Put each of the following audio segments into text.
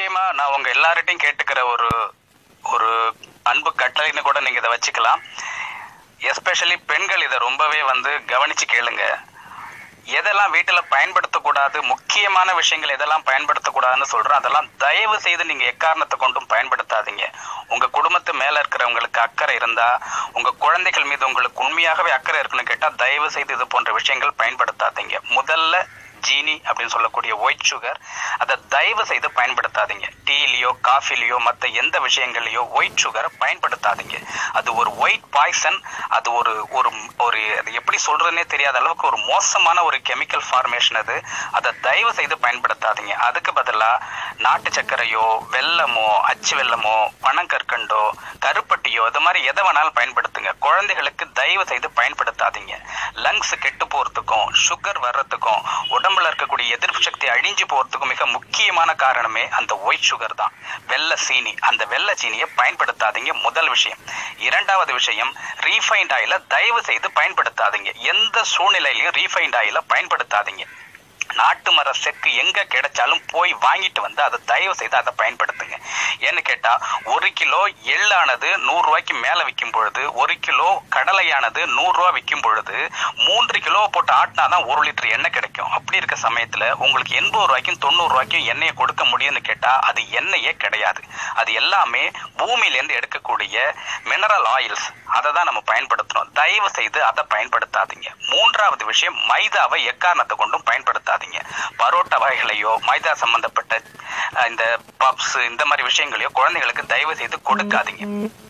முக்கியமா நான் உங்க எல்லார்கிட்டையும் கேட்டுக்கிற ஒரு ஒரு அன்பு கட்டளைன்னு கூட நீங்க இதை வச்சுக்கலாம் எஸ்பெஷலி பெண்கள் இதை ரொம்பவே வந்து கவனிச்சு கேளுங்க எதெல்லாம் வீட்டுல பயன்படுத்தக்கூடாது முக்கியமான விஷயங்கள் எதெல்லாம் பயன்படுத்தக்கூடாதுன்னு சொல்றோம் அதெல்லாம் தயவு செய்து நீங்க எக்காரணத்தை கொண்டும் பயன்படுத்தாதீங்க உங்க குடும்பத்து மேல இருக்கிறவங்களுக்கு அக்கறை இருந்தா உங்க குழந்தைகள் மீது உங்களுக்கு உண்மையாகவே அக்கறை இருக்குன்னு கேட்டா தயவு செய்து இது போன்ற விஷயங்கள் பயன்படுத்தாதீங்க முதல்ல ஜீனி அப்படின்னு சொல்லக்கூடிய ஒயிட் சுகர் அதை தயவு செய்து பயன்படுத்தாதீங்க டீலயோ காஃபிலையோ மற்ற எந்த விஷயங்களையோ ஒயிட் சுகரை பயன்படுத்தாதீங்க அது ஒரு ஒயிட் பாய்சன் அது ஒரு ஒரு ஒரு அது எப்படி சொல்றதுனே தெரியாத அளவுக்கு ஒரு மோசமான ஒரு கெமிக்கல் ஃபார்மேஷன் அது அதை தயவு செய்து பயன்படுத்தாதீங்க அதுக்கு பதிலா நாட்டு சர்க்கரையோ வெல்லமோ அச்சு வெல்லமோ பனங்கற்கண்டோ கருப்பட்டியோ இது மாதிரி எதை வேணாலும் பயன்படுத்துங்க குழந்தைகளுக்கு தயவு செய்து பயன்படுத்தாதீங்க லங்ஸ் கெட்டு போறதுக்கும் சுகர் வர்றதுக்கும் உடம்புல இருக்கக்கூடிய எதிர்ப்பு சக்தி அழிஞ்சு போறதுக்கும் மிக முக்கியமான காரணமே அந்த ஒயிட் சுகர் தான் வெள்ளை சீனி அந்த வெள்ளை சீனியை பயன்படுத்தாதீங்க முதல் விஷயம் இரண்டாவது விஷயம் ரீஃபைண்ட் ஆயில தயவு செய்து பயன்படுத்தாதீங்க எந்த சூழ்நிலையிலையும் ரீஃபைண்ட் ஆயில பயன்படுத்தாதீங்க நாட்டு மர செக்கு எங்க கிடைச்சாலும் போய் வாங்கிட்டு வந்து அதை தயவு செய்து அதை பயன்படுத்துங்க ஏன்னு கேட்டா ஒரு கிலோ எள்ளானது நூறு ரூபாய்க்கு மேல விற்கும் பொழுது ஒரு கிலோ கடலையானது நூறு ரூபாய் விற்கும் பொழுது மூன்று கிலோ போட்டு ஆட்டினாதான் ஒரு லிட்டர் எண்ணெய் கிடைக்கும் அப்படி இருக்க சமயத்துல உங்களுக்கு எண்பது ரூபாய்க்கும் தொண்ணூறு ரூபாய்க்கும் எண்ணெயை கொடுக்க முடியும்னு கேட்டா அது எண்ணெயே கிடையாது அது எல்லாமே பூமியிலேருந்து எடுக்கக்கூடிய மினரல் ஆயில்ஸ் அதை தான் நம்ம பயன்படுத்தணும் தயவு செய்து அதை பயன்படுத்தாதீங்க மூன்றாவது விஷயம் மைதாவை எக்காரணத்தை கொண்டும் பயன்படுத்தாதீங்க பரோட்டா வகைகளையோ மைதா சம்பந்தப்பட்ட அஹ், இந்த பப்ஸ் இந்த மாதிரி விஷயங்களையோ குழந்தைகளுக்கு தயவு செய்து கொடுக்காதீங்க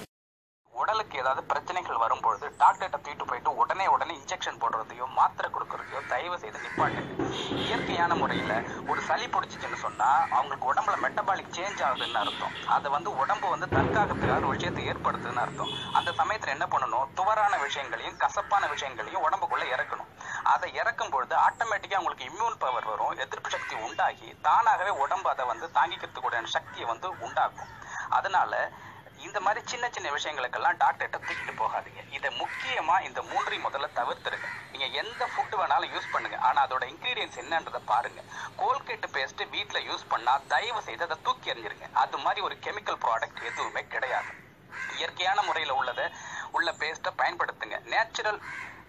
உடலுக்கு ஏதாவது பிரச்சனைகள் வரும்பொழுது டாக்டர்கிட்ட தூக்கிட்டு போயிட்டு உடனே உடனே இன்ஜெக்ஷன் போடுறதையோ மாத்திரை கொடுக்கறதையோ தயவு செய்து நிப்பாட்டுங்க இயற்கையான முறையில ஒரு சளி பிடிச்சிச்சுன்னு சொன்னா அவங்களுக்கு உடம்புல மெட்டபாலிக் சேஞ்ச் ஆகுதுன்னு அர்த்தம் அது வந்து உடம்பு வந்து தற்காகத்துக்காக ஒரு விஷயத்தை ஏற்படுத்துதுன்னு அர்த்தம் அந்த சமயத்துல என்ன பண்ணணும் துவரான விஷயங்களையும் கசப்பான விஷயங்களையும் உடம்புக்குள்ள இறக்கணும் அதை இறக்கும் பொழுது ஆட்டோமேட்டிக்கா உங்களுக்கு இம்யூன் பவர் வரும் எதிர்ப்பு சக்தி உண்டாகி தானாகவே உடம்பு அதை வந்து தாங்கிக்கிறதுக்கூடிய சக்தியை வந்து உண்டாக்கும் அதனால இந்த மாதிரி சின்ன சின்ன விஷயங்களுக்கெல்லாம் டாக்டர்கிட்ட தூக்கிட்டு போகாதீங்க இதை முக்கியமா இந்த மூன்றையும் முதல்ல தவிர்த்துருங்க நீங்க எந்த ஃபுட் வேணாலும் யூஸ் பண்ணுங்க ஆனா அதோட இன்கிரீடியன்ஸ் என்னன்றதை பாருங்க கோல்கேட் பேஸ்ட் வீட்ல யூஸ் பண்ணா தயவு செய்து அதை தூக்கி எறிஞ்சிருங்க அது மாதிரி ஒரு கெமிக்கல் ப்ராடக்ட் எதுவுமே கிடையாது இயற்கையான முறையில் உள்ளதை உள்ள பேஸ்ட்டை பயன்படுத்துங்க நேச்சுரல்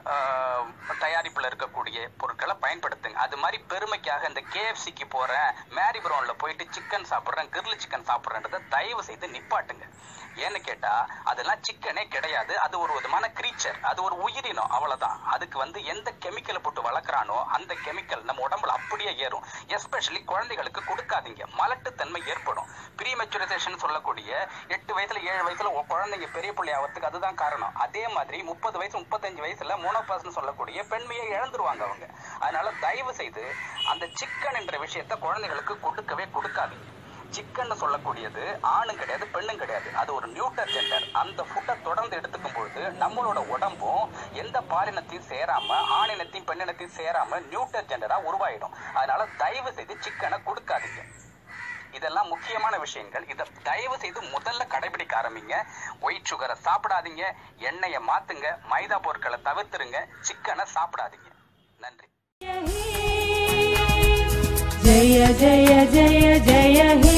தயாரிப்புல இருக்கக்கூடிய பொருட்களை பயன்படுத்துங்க அது மாதிரி பெருமைக்காக இந்த கேஎஃப்சிக்கு போறேன் மேரி ப்ரௌன்ல போயிட்டு சிக்கன் சாப்பிட்றேன் கிரில் சிக்கன் சாப்பிட்றேன்றதை தயவு செய்து நிப்பாட்டுங்க ஏன்னு கேட்டா அதெல்லாம் சிக்கனே கிடையாது அது ஒரு விதமான கிரீச்சர் அது ஒரு உயிரினம் அவ்வளவுதான் அதுக்கு வந்து எந்த கெமிக்கலை போட்டு வளர்க்குறானோ அந்த கெமிக்கல் நம்ம உடம்புல அப்படியே ஏறும் எஸ்பெஷலி குழந்தைகளுக்கு கொடுக்காதீங்க மலட்டுத்தன்மை ஏற்படும் ப்ரீமெச்சுரைசேஷன் சொல்லக்கூடிய எட்டு வயசுல ஏழு வயசுல ஒரு குழந்தைங்க பெரிய பிள்ளை ஆகிறதுக்கு அதுதான் காரணம் அதே மாதிரி முப்பது வயசு முப்பத்தஞ்சு வயசுல மோனோபாஸ்னு சொல்லக்கூடிய பெண்மையை இழந்துருவாங்க அவங்க அதனால தயவு செய்து அந்த சிக்கன் என்ற விஷயத்த குழந்தைகளுக்கு கொடுக்கவே கொடுக்காதீங்க சிக்கன் சொல்லக்கூடியது ஆணும் கிடையாது பெண்ணும் கிடையாது அது ஒரு நியூட்டர் ஜெண்டர் அந்த ஃபுட்டை தொடர்ந்து எடுத்துக்கும் பொழுது நம்மளோட உடம்பும் எந்த பாலினத்தையும் சேராம ஆணினத்தையும் பெண்ணினத்தையும் சேராம நியூட்டர் ஜெண்டரா உருவாயிடும் அதனால தயவு செய்து சிக்கனை கொடுக்காதீங்க இதெல்லாம் முக்கியமான விஷயங்கள் இதை தயவு செய்து முதல்ல கடைபிடிக்க ஆரம்பிங்க ஒயிட் சுகரை சாப்பிடாதீங்க எண்ணெயை மாத்துங்க மைதா பொருட்களை தவிர்த்துருங்க சிக்கனை சாப்பிடாதீங்க நன்றி जय जय जय जय हे